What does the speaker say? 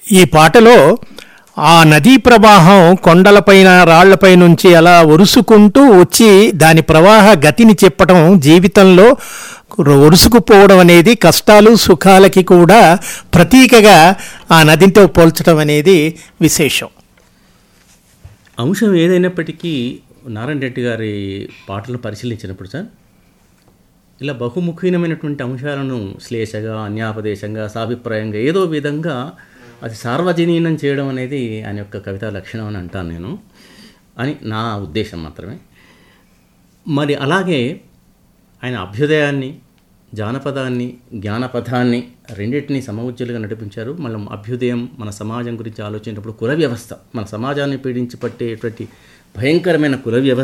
ఈ పాటలో ఆ నదీ ప్రవాహం కొండలపైన రాళ్లపై నుంచి అలా ఒరుసుకుంటూ వచ్చి దాని ప్రవాహ గతిని చెప్పటం జీవితంలో ఒరుసుకుపోవడం అనేది కష్టాలు సుఖాలకి కూడా ప్రతీకగా ఆ నదితో పోల్చడం అనేది విశేషం అంశం ఏదైనప్పటికీ నారాయణ రెడ్డి గారి పాటలను పరిశీలించినప్పుడు సార్ ఇలా బహుముఖీనమైనటువంటి అంశాలను శ్లేషగా అన్యాపదేశంగా సాభిప్రాయంగా ఏదో విధంగా అది సార్వజనీనం చేయడం అనేది ఆయన యొక్క కవితా లక్షణం అని అంటాను నేను అని నా ఉద్దేశం మాత్రమే మరి అలాగే ఆయన అభ్యుదయాన్ని జానపదాన్ని జ్ఞానపథాన్ని రెండింటినీ సమవుజ్జలుగా నడిపించారు మళ్ళీ అభ్యుదయం మన సమాజం గురించి ఆలోచించినప్పుడు కుల వ్యవస్థ మన సమాజాన్ని పీడించి పట్టేటువంటి భయంకరమైన కుల వ్యవస్థ